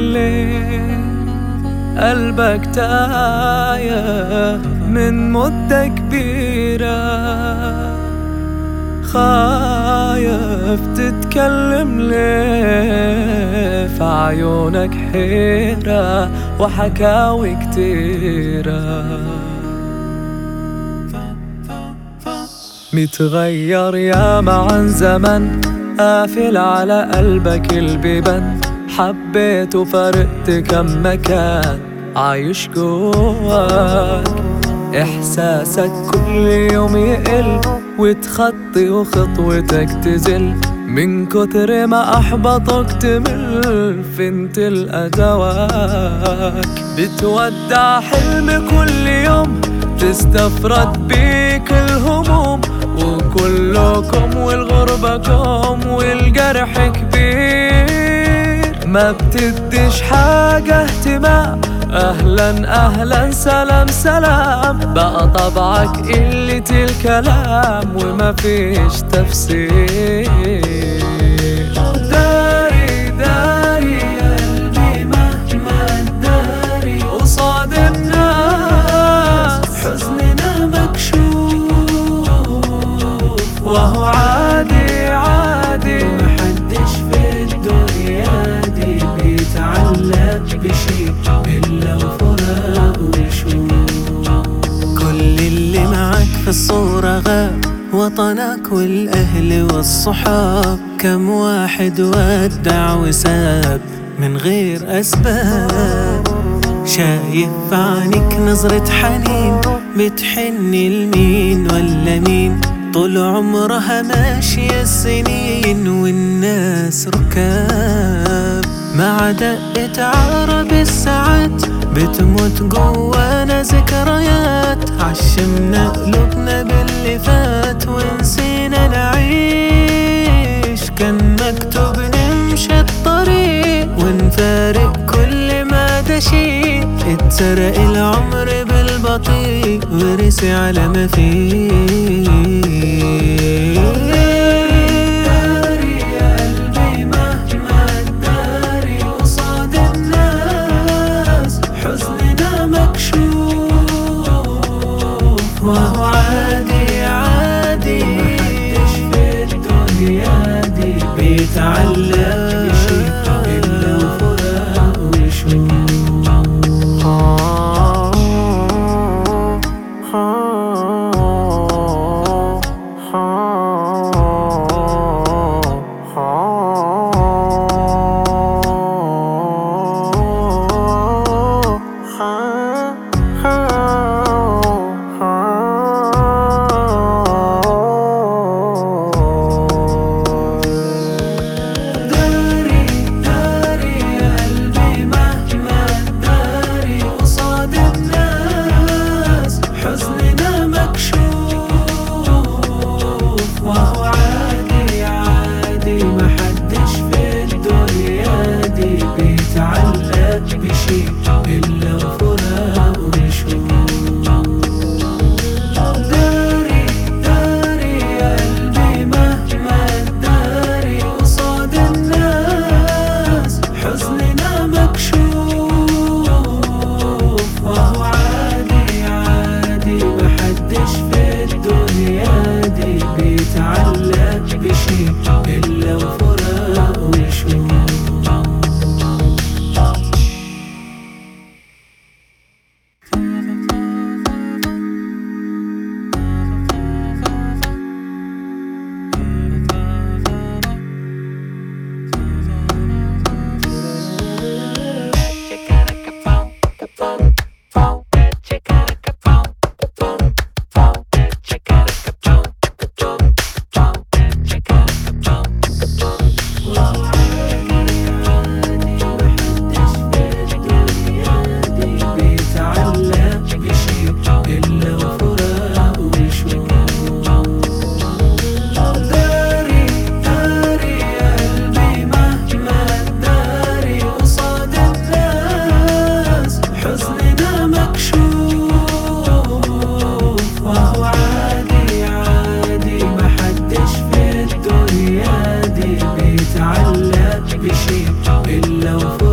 الليل قلبك تايه من مدة كبيرة خايف تتكلم ليه في عيونك حيرة وحكاوي كتيرة متغير ياما عن زمن قافل على قلبك البيبان حبيت وفرقت كم مكان عايش جواك إحساسك كل يوم يقل وتخطي وخطوتك تزل من كتر ما أحبطك تمل فين تلقى دواك بتودع حلم كل يوم تستفرد بيك الهموم وكلكم والغربة كوم والجرح كبير ما بتديش حاجة اهتمام اهلا اهلا سلام سلام بقى طبعك قلة الكلام وما فيش تفسير داري داري يا قلبي مهما تداري قصاد الناس حزننا مكشوف وهو عادي عادي محدش في الدنيا دي بيتعلق بشي إلا وفراق وشوق كل اللي معك في الصورة غاب وطنك والأهل والصحاب كم واحد ودع وساب من غير أسباب شايف عنك نظرة حنين بتحني لمين ولا مين طول عمرها ماشية السنين والناس ركاب مع دقة عقرب الساعات بتموت جوانا ذكريات عشمنا قلوبنا باللي فات ونسينا نعيش كان مكتوب نمشي الطريق ونفارق كل ما ده شيء اتسرق العمر بالبطيء ورسي على ما فيه داري يا قلبي مهما تداري قصاد الناس حزننا مكشوف وهو عادي عادي محدش في الدنيا دي بيتعلق بشيء إلا وفراق داري داري يا قلبي مهما تداري قصاد الناس حزننا مكشوف وهو عادي عادي محدش في الدنيا دي بيتعلق بشي إلا وفراق وشوق داري داري يا قلبي مهما تداري قصاد الناس حزننا مكشوف وهو عادي عادي محدش في الدنيا دي بيتعلق بشي إلا وفراق وشوق بيتعلق بشي إلا وفراق وشوق داري داري يا قلبي مهما تداري قصاد الناس حزننا مكشوف وهو عادي عادي محدش في الدنيا دي بيتعلق بشي إلا وفراق